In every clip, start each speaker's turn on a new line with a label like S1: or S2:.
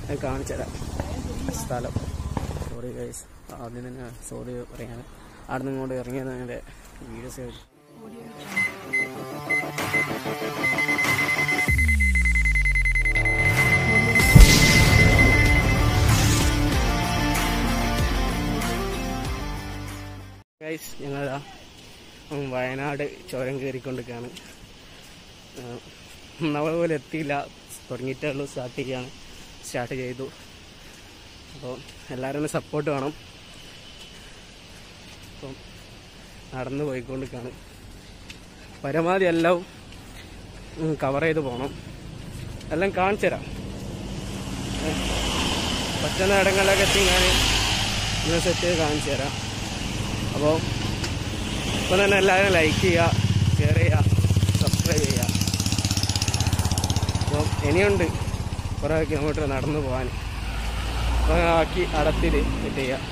S1: ഞാൻ കാണിച്ചു തരാം സ്ഥലം സോറി ഗൈസ് ആദ്യം തന്നെ സോറി പറയാൻ അവിടെ നിന്ന് ഇങ്ങോട്ട് ഇറങ്ങിയത് വീഡിയോസ് ഗൈസ് ഞങ്ങളാ ഉം, വയനാട് ചുരം കയറിക്കൊണ്ടിരിക്കുകയാണ് നമ്മളെ പോലെ എത്തിയില്ല തുടങ്ങിയിട്ടേ ഉള്ളൂ സ്റ്റാർട്ട് ചെയ്യുകയാണ് സ്റ്റാർട്ട് ചെയ്തു അപ്പോൾ എല്ലാവരും ഒന്ന് സപ്പോർട്ട് വേണം അപ്പം നടന്ന് പോയിക്കൊണ്ടിരിക്കുകയാണ് പരമാവധി എല്ലാം കവർ ചെയ്ത് പോകണം എല്ലാം കാണിച്ചു തരാം ഏ, പറ്റുന്ന ഇടങ്ങളിലൊക്കെ എത്തി ഞാൻ ഇന്ന് സെറ്റ് ചെയ്ത് കാണിച്ചു തരാം അപ്പോൾ ഇപ്പം തന്നെ എല്ലാവരും ലൈക്ക് ചെയ്യുക ഷെയർ ചെയ്യുക സബ്സ്ക്രൈബ് ചെയ്യുക അപ്പോൾ ഇനിയുണ്ട് കുറേ കിലോമീറ്റർ നടന്നു പോകാൻ അപ്പോൾ ആക്കി അടത്തിൽ സെറ്റ് ചെയ്യുക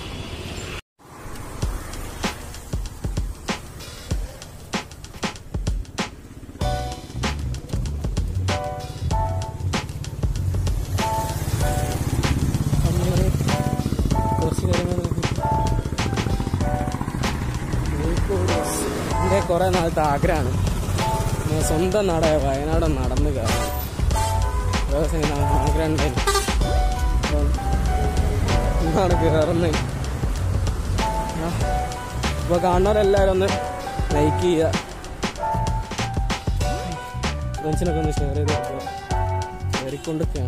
S1: കുറച്ച് കാര്യങ്ങൾ കോഴിക്കോട് എൻ്റെ കുറേ നാളത്തെ ആഗ്രഹമാണ് ഞാൻ സ്വന്തം നാടായ വയനാട് നടന്ന് കയറാൻ ദിവസം ആഗ്രഹം ഉണ്ടായിരുന്നു അപ്പം ഇന്നാണ് കയറുന്നത് ഇപ്പോൾ കാണുന്നവരെല്ലാവരും ഒന്ന് ലൈക്ക് ചെയ്യുക ഫ്രണ്ട്സിനൊക്കെ ഒന്ന് ഷെയർ ചെയ്ത് കൊടുക്കുക കയറിക്കൊണ്ടിരിക്കുകയാണ്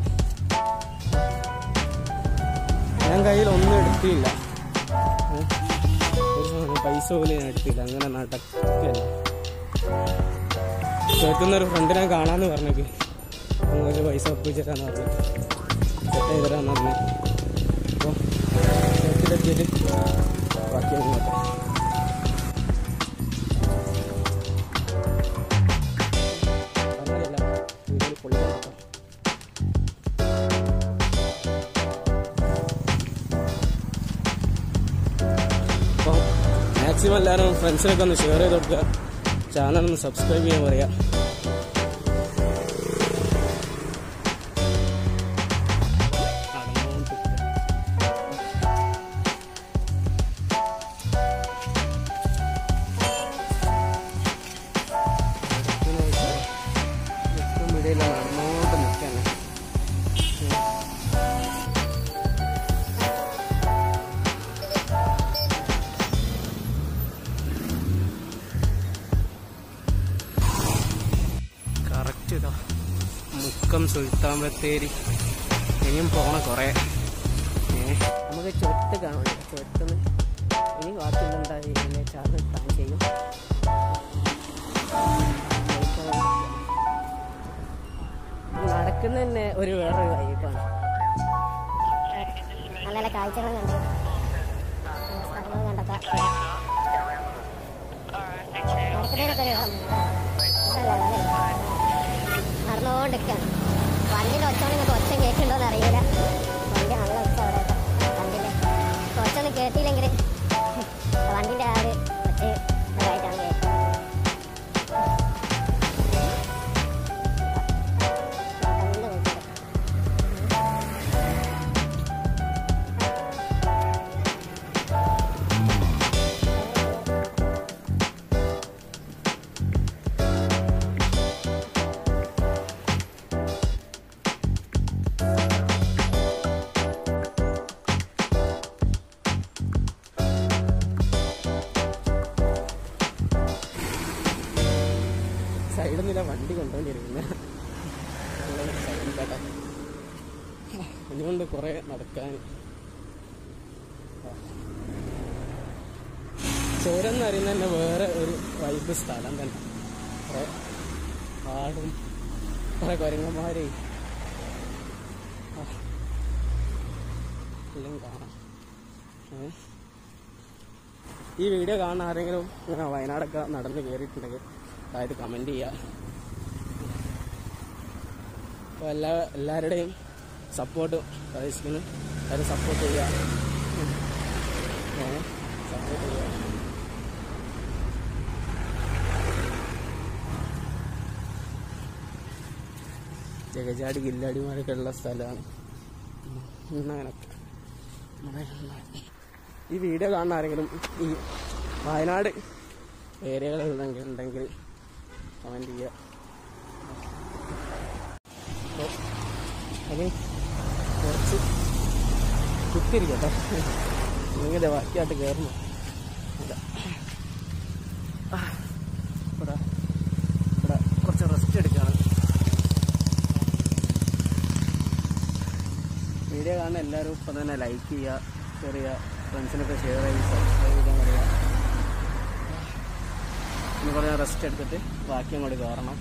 S1: ഞാൻ കയ്യിൽ ഒന്നും എടുത്തില്ല ഏ? ഒരു സാധനം പൈസ പോലും ഞാൻ എടുത്തില്ല അങ്ങനെ നടക്കുകയല്ല ചേർക്കുന്ന ഒരു ഫ്രണ്ടിനെ കാണാന്ന് പറഞ്ഞേക്ക് കുറച്ച് പൈസ ഒപ്പിച്ച് തരാന്ന് പറഞ്ഞു സെറ്റ് ചെയ്ത് തരാന്ന് പറഞ്ഞു അപ്പോൾ ചേർത്തിലെത്തിയിട്ട് ബാക്കി അങ്ങോട്ടെ അങ്ങനെയല്ല വീട്ടിൽ പൊള്ളി നോക്കാം അപ്പോൾ മാക്സിമം എല്ലാവരും ഫ്രണ്ട്സിനൊക്കെ ഒന്ന് ഷെയർ ചെയ്ത് കൊടുക്കുക ചാനൽ ഒന്ന് സബ്സ്ക്രൈബ് ചെയ്യാൻ പറയാം നടന്നോട്ട് നിൽക്കാണ് കറക്റ്റ് ഇതാ മുക്കം സുൽത്താൻ ബത്തേരി ഇനിയും പോണ കുറേ നമുക്ക് ചുവട്ട് കാണുമല്ലോ ചുവട്ടുന്ന് ഇനി ബാക്കിയുണ്ടെന്താ ചെയ്യുന്നത് ചാർജ് പ്ലാൻ ചെയ്യും നടക്കുന്ന തന്നെ ഒരു വേറൊരു വൈബാണ്
S2: നല്ല നല്ല കാഴ്ചകൾ കണ്ട് സ്ഥലങ്ങൾ കണ്ടൊക്കെ നടക്കുന്നതിനൊക്കെ ഒരു നടന്നുകൊണ്ടിരിക്കുകയാണ് വണ്ടിൻ്റെ ഒച്ച നിങ്ങൾക്ക് ഒച്ച കേൾക്കുന്നുണ്ടോന്ന് അറിയില്ല വണ്ടി നല്ല ഒച്ച അവിടെ വണ്ടിൻ്റെ ഒച്ച ഒന്നും കേട്ടില്ലെങ്കിൽ വണ്ടിൻ്റെ ആ ഒരു ഒച്ച ഇതായിട്ടാണ് കേൾക്കുന്നത് കണ്ണിൻ്റെ നോക്കിയത്
S1: സൈഡിൽ നിന്നില്ല വണ്ടി കൊണ്ടുകൊണ്ടിരിക്കുന്നത് കേട്ടോ ഇനിയുണ്ട് കുറേ നടക്കാൻ ചോരം എന്ന് പറയുന്നത് തന്നെ വേറെ ഒരു വൈബ് സ്ഥലം തന്നെ കുറേ ആടും കുറേ കുരങ്ങന്മാരെ എല്ലാം കാണാം ഏ? ഈ വീഡിയോ കാണുന്ന ആരെങ്കിലും ഇങ്ങനെ വയനാടൊക്കെ നടന്ന് കയറിയിട്ടുണ്ടെങ്കിൽ അതായത് കമൻറ്റ് ചെയ്യുക അപ്പോൾ എല്ലാ എല്ലാവരുടെയും സപ്പോർട്ട് പ്രതീക്ഷിക്കുന്നു എല്ലാവരും സപ്പോർട്ട് ചെയ്യുക സപ്പോർട്ട് ചെയ്യുക ജഗജാടി ഗില്ലാടിമാരൊക്കെ ഉള്ള സ്ഥലമാണ് ഇന്നങ്ങനെ ഈ വീഡിയോ കാണുന്ന ആരെങ്കിലും ഈ വയനാട് ഏരിയകളിൽ ഉണ്ടെങ്കിൽ ഉണ്ടെങ്കിൽ കമൻറ്റ് ചെയ്യുക അപ്പോൾ അത് കുറച്ച് കുത്തിരിക്കട്ടെ ഇങ്ങനെ ബാക്കിയായിട്ട് കയറുന്നു ഇല്ല. ആ, ഇവിടെ ഇവിടെ കുറച്ച് റെസ്റ്റ് എടുക്കുകയാണ് വീഡിയോ കാണുന്ന എല്ലാവരും ഇപ്പം തന്നെ ലൈക്ക് ചെയ്യുക ഷെയർ ചെയ്യുക ഫ്രണ്ട്സിനൊക്കെ ഷെയർ ചെയ്ത് സബ്സ്ക്രൈബ് ചെയ്യാൻ പറയുക ഇനി കുറേ റെസ്റ്റ് എടുത്തിട്ട് ബാക്കി അങ്ങോട്ട് കയറണം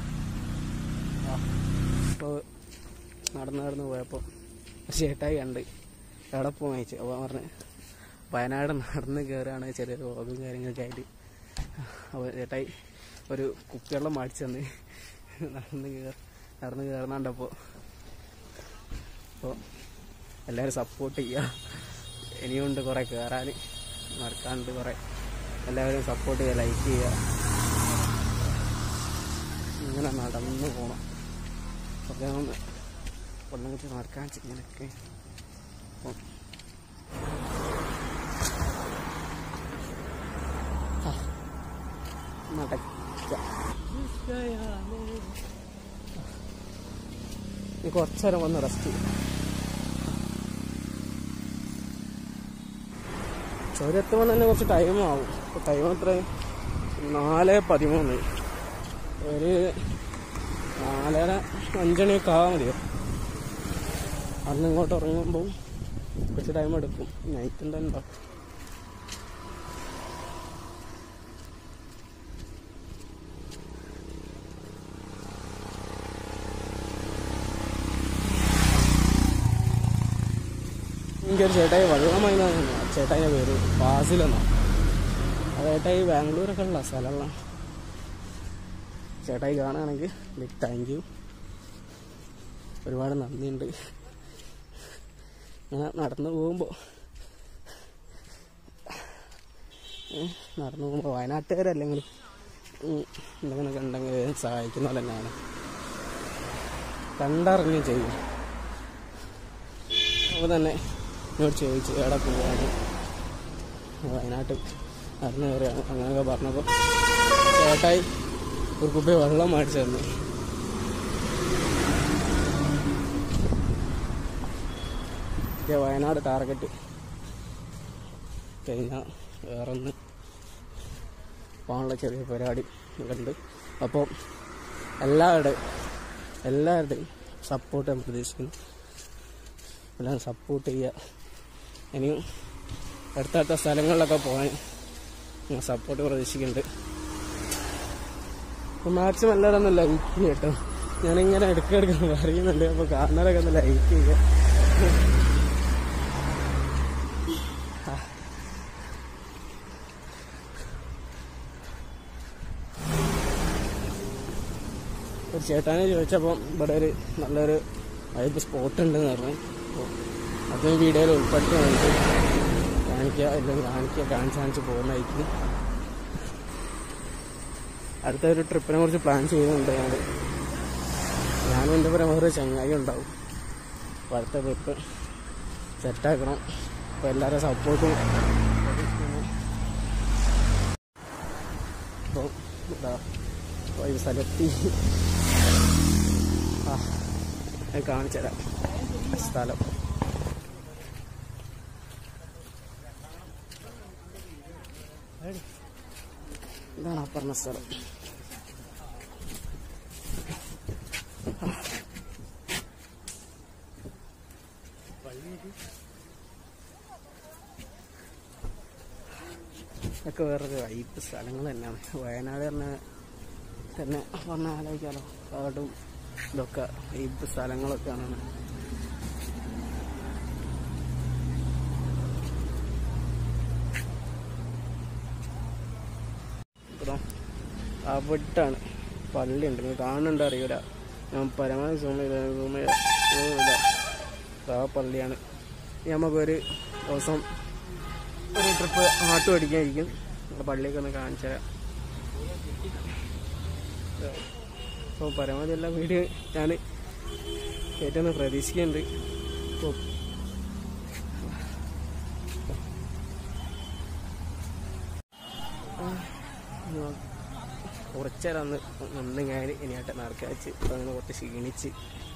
S1: അപ്പോൾ നടന്ന് നടന്ന് പോയപ്പോൾ ചേട്ടായി കണ്ട് എവിടെ പോകാൻ അയച്ചു അപ്പോൾ പറഞ്ഞ് വയനാട് നടന്ന് കയറുകയാണ് ചെറിയ രോഗവും കാര്യങ്ങളൊക്കെ ആയിട്ട് അപ്പോൾ ചേട്ടായി ഒരു കുപ്പിവെള്ളം മാടിച്ചു തന്ന് നടന്ന് കയറി നടന്ന് കയറുന്നുണ്ടപ്പോൾ അപ്പോൾ എല്ലാവരും സപ്പോർട്ട് ചെയ്യുക ഇനിയുണ്ട് കുറേ കയറാൻ നടക്കാനുണ്ട് കുറേ എല്ലാവരും സപ്പോർട്ട് ചെയ്യുക ലൈക്ക് ചെയ്യുക ഇങ്ങനെ നടന്ന് പോകണം ഒക്കെ ഒന്ന് കൊല്ലങ്ങൾക്ക് നടക്കാൻ ഇങ്ങനെയൊക്കെ പോണം. ആ, നടക്ക ഇനി കുറച്ചേരം വന്ന് റെസ്റ്റ് ചെയ്യും ചുരത്തുമ്പോൾ തന്നെ കുറച്ച് ടൈം ആവും ഇപ്പോൾ ടൈം എത്ര നാല് പതിമൂന്ന് ഒരു നാലര അഞ്ചണിയൊക്കെ ആവാൻ മതിയോ അന്ന് ഇങ്ങോട്ട് ഇറങ്ങുമ്പോൾ കുറച്ച് ടൈം എടുക്കും നൈറ്റ് ഉണ്ടോ എനിക്കൊരു ചേട്ടായി വെള്ളമായി ചേട്ടായിൻ്റെ പേര് ഫാസിലെന്നാണ് ആ ചേട്ടായി ബാംഗ്ലൂരൊക്കെ ഉള്ള സ്ഥലമുള്ള ചേട്ടായി കാണുകയാണെങ്കിൽ ബിഗ് താങ്ക് യു ഒരുപാട് നന്ദിയുണ്ട് ഞാൻ നടന്നു പോകുമ്പോൾ നടന്നു പോകുമ്പോൾ വയനാട്ടുകാരല്ലെങ്കിലും ഉം, എന്തെങ്കിലുമൊക്കെ ഉണ്ടെങ്കിൽ സഹായിക്കുന്ന പോലെ തന്നെയാണ് കണ്ടറിഞ്ഞ് ചെയ്യും അപ്പോൾ തന്നെ എന്നോട് ചോദിച്ചു എവിടെ പോവാണ് വയനാട്ടിൽ നടന്നു കയറിയാണ് അങ്ങനെയൊക്കെ പറഞ്ഞപ്പോൾ ചേട്ടായി ഒരു കുപ്പി വെള്ളം മേടിച്ചു തന്നു ഇത് വയനാട് ടാർഗറ്റ് കഴിഞ്ഞാൽ വേറെ ഒന്ന് പോകാനുള്ള ചെറിയ പരിപാടി ഉണ്ട് അപ്പോൾ എല്ലാവരുടെയും എല്ലാവരുടെയും സപ്പോർട്ട് ഞാൻ പ്രതീക്ഷിക്കുന്നു എല്ലാം സപ്പോർട്ട് ചെയ്യുക ഇനിയും അടുത്തടുത്ത സ്ഥലങ്ങളിലൊക്കെ പോകാൻ ഞാൻ സപ്പോർട്ട് പ്രതീക്ഷിക്കുന്നുണ്ട് അപ്പോൾ മാക്സിമം എല്ലാവരും ഒന്ന് ലൈക്ക് ചെയ്യുക കേട്ടോ ഞാനിങ്ങനെ ഇടയ്ക്കിടയ്ക്ക് പറയുന്നുണ്ട് അപ്പോൾ കാണാനൊക്കെ ഒന്ന് ലൈക്ക് ചെയ്യുക ഒരു ചേട്ടാനെ ചോദിച്ചപ്പോൾ ഇവിടെ ഒരു നല്ലൊരു വൈബ് സ്പോട്ട് ഉണ്ടെന്ന് പറഞ്ഞു അപ്പോൾ അത് വീഡിയോയിൽ ഉൾപ്പെടുത്തി നമുക്ക് കാണിക്കുക അല്ലെങ്കിൽ കാണിക്കുക കാണിച്ച് കാണിച്ച് പോകുന്നതായിരിക്കും അടുത്ത ഒരു ട്രിപ്പിനെ കുറിച്ച് പ്ലാൻ ചെയ്യുന്നുണ്ട് ഞാൻ ഞാനും എൻ്റെ പുറം വേറെ ചങ്ങായി ഉണ്ടാവും അപ്പോൾ അടുത്ത ട്രിപ്പ് സെറ്റാക്കണം അപ്പോൾ എല്ലാവരും സപ്പോർട്ടും അപ്പോൾ ഇതാ അപ്പോൾ ഈ സ്ഥലത്തി ആ ഞാൻ കാണിച്ചു തരാം സ്ഥലം ഇതാണ് ആ പറഞ്ഞ സ്ഥലം ഒക്കെ വേറൊരു വൈപ്പ് സ്ഥലങ്ങൾ തന്നെയാണ് വയനാട് പറഞ്ഞ തന്നെ പറഞ്ഞ ആലോചിക്കാലോ കാടും ഇതൊക്കെ വൈപ്പ് സ്ഥലങ്ങളൊക്കെയാണ് ഇപ്പം അവിട്ടാണ് പള്ളിയുണ്ട് നിങ്ങൾ കാണുന്നുണ്ട് അറിയില്ല ഞാൻ പരമാവധി സൂം ചെയ്ത സൂം ചെയ്ത ആ പള്ളിയാണ് ഇനി നമുക്കൊരു ദിവസം ഒരു ട്രിപ്പ് ആട്ടു അടിക്കായിരിക്കും നമ്മുടെ പള്ളിയൊക്കെ ഒന്ന് കാണിച്ചു തരാം അപ്പോൾ പരമാവധി എല്ലാ വീഡിയോ ഞാൻ ഏറ്റവും പ്രതീക്ഷിക്കുന്നുണ്ട് അപ്പോൾ കുറച്ച് നേരം ഒന്ന് ഒന്ന് ഞാൻ ഇനിയായിട്ട് നടക്കാച്ച് ഇപ്പം അങ്ങനെ കുറച്ച് ക്ഷീണിച്ച്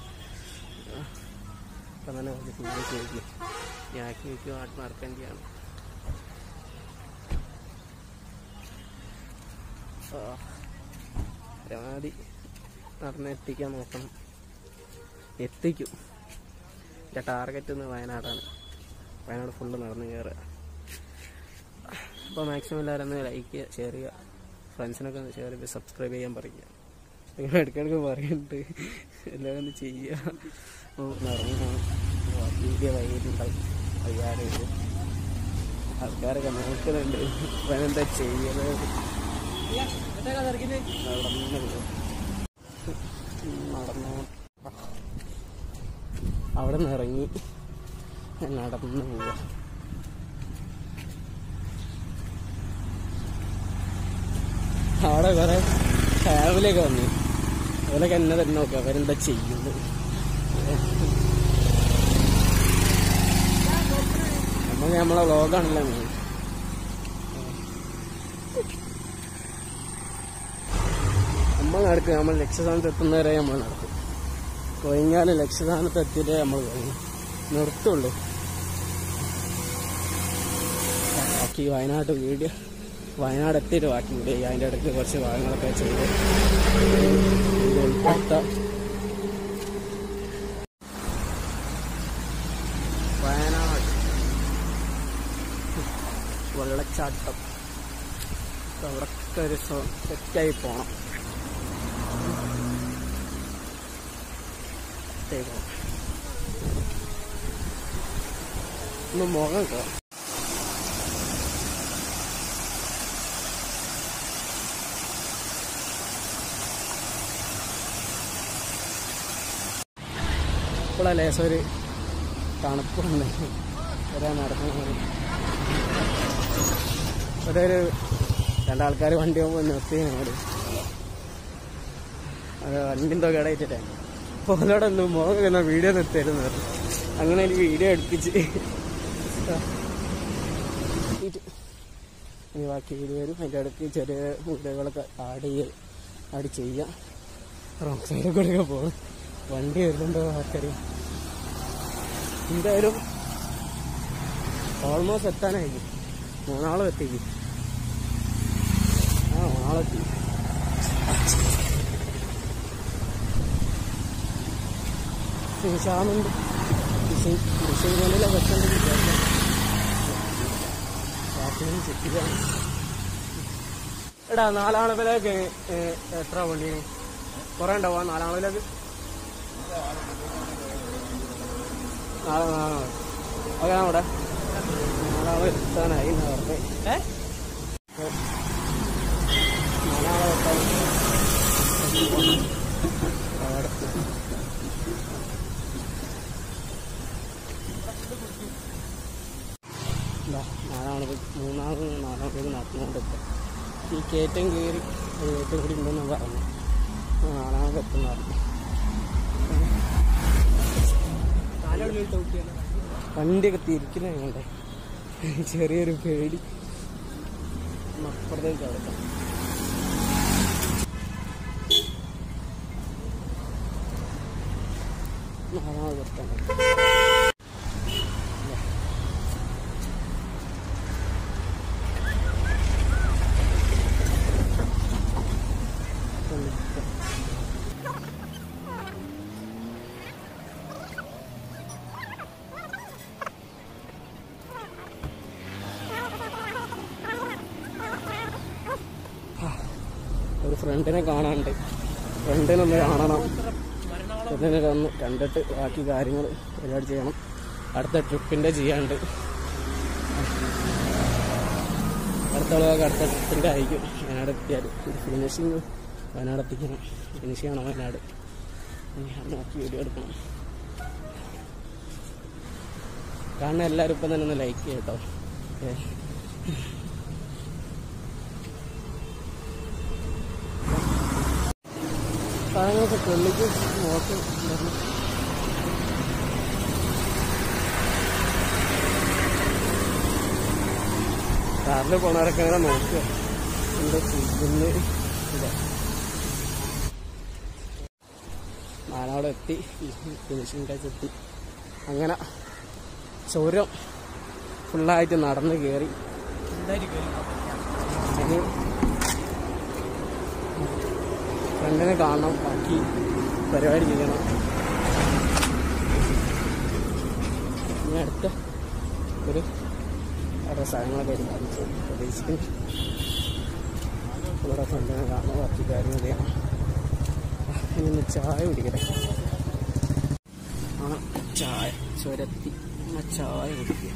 S1: ഇപ്പം തന്നെ കുറച്ച് ക്ഷീണിച്ച് നോക്കി ഞാൻ എനിക്ക് നാട്ടിൽ നടക്കേണ്ടിയാണ് ആ, പരമാവധി നടന്ന് എത്തിക്കാൻ നോക്കണം എത്തിക്കും എൻ്റെ ടാർഗറ്റ് ഒന്ന് വയനാടാണ് വയനാട് ഫുള്ള് നടന്ന് കയറുക അപ്പോൾ മാക്സിമം എല്ലാവരും ഒന്ന് ലൈക്ക് ചെയ്യുക ഷെയർ ചെയ്യുക ഫ്രണ്ട്സിനൊക്കെ ഒന്ന് ഷെയർ ചെയ്ത് സബ്സ്ക്രൈബ് ചെയ്യാൻ പറയുക നിങ്ങൾ ഇടയ്ക്കിടയ്ക്ക് പറയുന്നുണ്ട് എല്ലാവരും ഒന്ന് ചെയ്യുക അപ്പോൾ നടന്നു പോകണം വീഡിയോ വൈകിട്ടുണ്ടാവും വയ്യാതെ ഇത് ആൾക്കാരൊക്കെ നോക്കുന്നുണ്ട് ഇപ്പം എന്താ ചെയ്യുന്നത് നടന്നു പോ. നടന്നു അവിടെ നിന്ന് ഇറങ്ങി നടന്നു പോവുക അവിടെ കുറെ ഫാമിലിയൊക്കെ വന്നു അവരൊക്കെ എന്നെ തന്നെ നോക്കുക അവരെന്താ ചെയ്യുന്നത് നമ്മൾ നമ്മളെ വ്ളോഗാണല്ലോ മെയിൻ നമ്മൾ നടക്കും നമ്മൾ ലക്ഷ്യസ്ഥാനത്ത് എത്തുന്നവരെ നമ്മൾ നടക്കും കൊയങ്ങാല് ലക്ഷ്യസ്ഥാനത്ത് എത്തിയിട്ടേ നമ്മൾ കൊയങ്ങും നിർത്തുള്ളൂ ബാക്കി വയനാട് വീഡിയോ വയനാട് എത്തിയിട്ട് ബാക്കി വീഡിയോ ചെയ്യാം. അതിൻ്റെ ഇടയ്ക്ക് കുറച്ച് ഭാഗങ്ങളൊക്കെ ചെയ്ത് ഇത് ഉൾപ്പെടുത്താം വയനാട് വെള്ളച്ചാട്ടം അവിടൊക്കെ ഒരു സെറ്റായി പോണം സെറ്റായി പോണം ഒന്ന് മുഖം കാണാം ഇപ്പോഴാ ലേശം ഒരു തണുപ്പുണ്ട് വരാൻ നടക്കുന്നത് ഇവിടെ ഒരു രണ്ടാൾക്കാർ വണ്ടി പോകുമ്പോൾ നിർത്തി ഞങ്ങൾ അത് വണ്ടി എന്തോ കേടായിട്ടേ അപ്പോൾ അതിലൂടെ എന്തോ മുഖം എന്നാ വീഡിയോ നിർത്തിയിരുന്നു അങ്ങനെ എനിക്ക് വീഡിയോ എടുപ്പിച്ച് ഇത് ഇനി ബാക്കി വീഡിയോ വരും അതിൻ്റെ ഇടയ്ക്ക് ചെറിയ വീഡിയോകളൊക്കെ ആഡ് ചെയ്യ ആഡ് ചെയ്യാം റോങ് സൈഡിൽ കൂടെ പോകും വണ്ടി വരുന്നുണ്ടോ ആൾക്കാര് എന്തായാലും ഓൾമോസ്റ്റ് എത്താനായി മൂന്നാളും എത്തിക്ക് ആ മൂന്നാളെത്തി നിശാമുണ്ട് ഡിസൈനിലെ വെച്ചോണ്ട് വിചാരിക്കാം ബാക്കിയും ചെക്കിലാണ് എടാ നാലാമത്തിലേക്ക് എത്ര വണ്ടി കുറെ ഉണ്ടാവാ നാലാമത്തിലേക്ക് നാളെ നാളെ ഓക്കെ അവിടെ നാളെ എത്താനായി എന്ന് പറഞ്ഞു ഏ നാളെ എത്താൻ അവിടെ ഇതാ നാലാമത് മൂന്നാമത് നാലാമത് നടന്നുകൊണ്ടിരിക്കുക ഈ കയറ്റം കയറി ഒരു കയറ്റം കൂടി ഉണ്ടെന്ന് പറഞ്ഞു ആ, നാലാമത് എത്തുന്ന പറഞ്ഞു വണ്ടിയൊക്കെ തിരിക്കുന്ന ഞങ്ങളുടെ ചെറിയൊരു പേടി ഒന്ന് അപ്പുറത്തേക്ക് കിടക്കാം നാലാമത് എത്തണം ഒരു ഫ്രണ്ടിനെ കാണാനുണ്ട് ഫ്രണ്ടിനൊന്ന് കാണണം ഫ്രണ്ടിനെ ഒന്ന് കണ്ടിട്ട് ബാക്കി കാര്യങ്ങൾ പരിപാടി ചെയ്യണം അടുത്ത ട്രിപ്പിൻ്റെ ചെയ്യാണ്ട് അടുത്ത ആളുകൾക്ക് അടുത്ത ട്രിപ്പിൻ്റെ ആയിരിക്കും വയനാട് എത്തിയാൽ ഫിനിഷിങ് വയനാട് എത്തിക്കണം ഫിനിഷ് ചെയ്യണം വയനാട് ഇനി അത് നോക്കി വീഡിയോ എടുക്കണം കാണുന്ന എല്ലാവരും ഇപ്പം തന്നെ ഒന്ന് ലൈക്ക് ചെയ്യട്ടോ ഏ സാധനങ്ങളൊക്കെ കൊള്ളിക്ക് നോക്കി കാറിൽ പോണവരൊക്കെ ഇങ്ങനെ നോക്കുക എന്താ ചെയ്യുന്നത് ഇല്ല അങ്ങനെ അവിടെ എത്തി ഫിനിഷിംഗ് ടച്ച് എത്തി അങ്ങനെ ചുരം ഫുള്ളായിട്ട് നടന്ന് കയറി ഇനി ഫ്രണ്ടിനെ കാണണം ബാക്കി പരിപാടി ചെയ്യണം ഇനി അടുത്ത ഒരു ഓരോ സ്ഥലങ്ങളൊക്കെ ആയിട്ട് കാണിച്ചു പ്രതീക്ഷിക്കുന്നു ഇവിടെ ഫ്രണ്ടിനെ കാണണം ബാക്കി കാര്യങ്ങൾ ചെയ്യണം ഇനി ഒന്ന് ചായ കുടിക്കട്ടെ ആ ചായ ചുരത്തി ആ ചായ കുടിക്കുക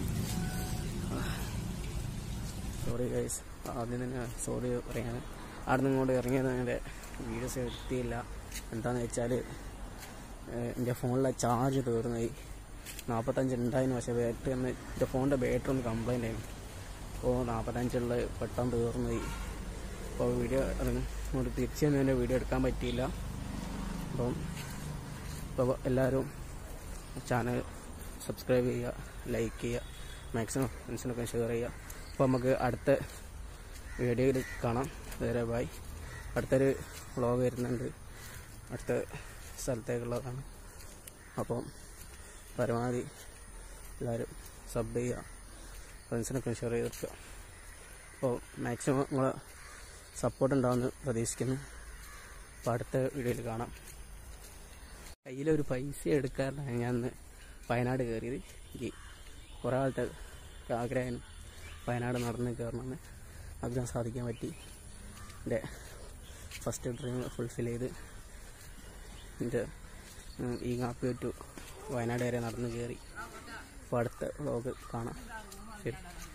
S1: സോറി ഗൈസ് ആദ്യം തന്നെ സോറി പറയാണ് അവിടെ നിന്ന് ഇങ്ങോട്ട് ഇറങ്ങിയത് എൻ്റെ വീഡിയോസ് എത്തിയില്ല എന്താണെന്ന് വെച്ചാൽ എൻ്റെ ഫോണിലെ ചാർജ് തീർന്നുപോയി നാൽപ്പത്തഞ്ച് ഉണ്ടായിരുന്നു പക്ഷേ ബാറ്ററി ഒന്ന് എൻ്റെ ഫോണിൻ്റെ ബാറ്ററി ഒന്ന് കംപ്ലൈൻ്റ് ആയിരുന്നു അപ്പോൾ നാൽപ്പത്തഞ്ചുള്ള പെട്ടെന്ന് തീർന്നുപോയി അപ്പോൾ വീഡിയോ ഇങ്ങോട്ട് തിരിച്ചു തന്നെ എൻ്റെ വീഡിയോ എടുക്കാൻ പറ്റിയില്ല അപ്പം ഇപ്പോൾ എല്ലാവരും ചാനൽ സബ്സ്ക്രൈബ് ചെയ്യുക ലൈക്ക് ചെയ്യുക മാക്സിമം ഫ്രണ്ട്സിനൊക്കെ ഷെയർ ചെയ്യുക അപ്പോൾ നമുക്ക് അടുത്ത വീഡിയോയിൽ കാണാം വേറെ ബൈ അടുത്തൊരു വ്ളോഗ് വരുന്നുണ്ട് അടുത്ത സ്ഥലത്തേക്കുള്ളതാണ് അപ്പം പരമാവധി എല്ലാവരും സബ് ചെയ്യുക ഫ്രണ്ട്സിനൊക്കെ ഷെയർ ചെയ്ത് വെക്കുക അപ്പോൾ മാക്സിമം നിങ്ങളെ സപ്പോർട്ട് ഉണ്ടാവുമെന്ന് പ്രതീക്ഷിക്കുന്നു അപ്പോൾ അടുത്ത വീഡിയോയിൽ കാണാം കയ്യിലൊരു പൈസ എടുക്കാറിലാണ് ഞാൻ ഇന്ന് വയനാട് കയറിയത് എനിക്ക് കുറേ ആളത്തെ ആഗ്രഹം വയനാട് നടന്ന് കയറണമെന്ന് ആഗ്രഹം സാധിക്കാൻ പറ്റി എൻ്റെ ഫസ്റ്റ് ഡ്രീം ഫുൾഫിൽ ചെയ്ത് എൻ്റെ ഉം, ഈ കാപ്പി ടു വയനാട് വരെ നടന്ന് കയറി അപ്പോൾ അടുത്ത വ്ളോഗ് കാണാം ശരി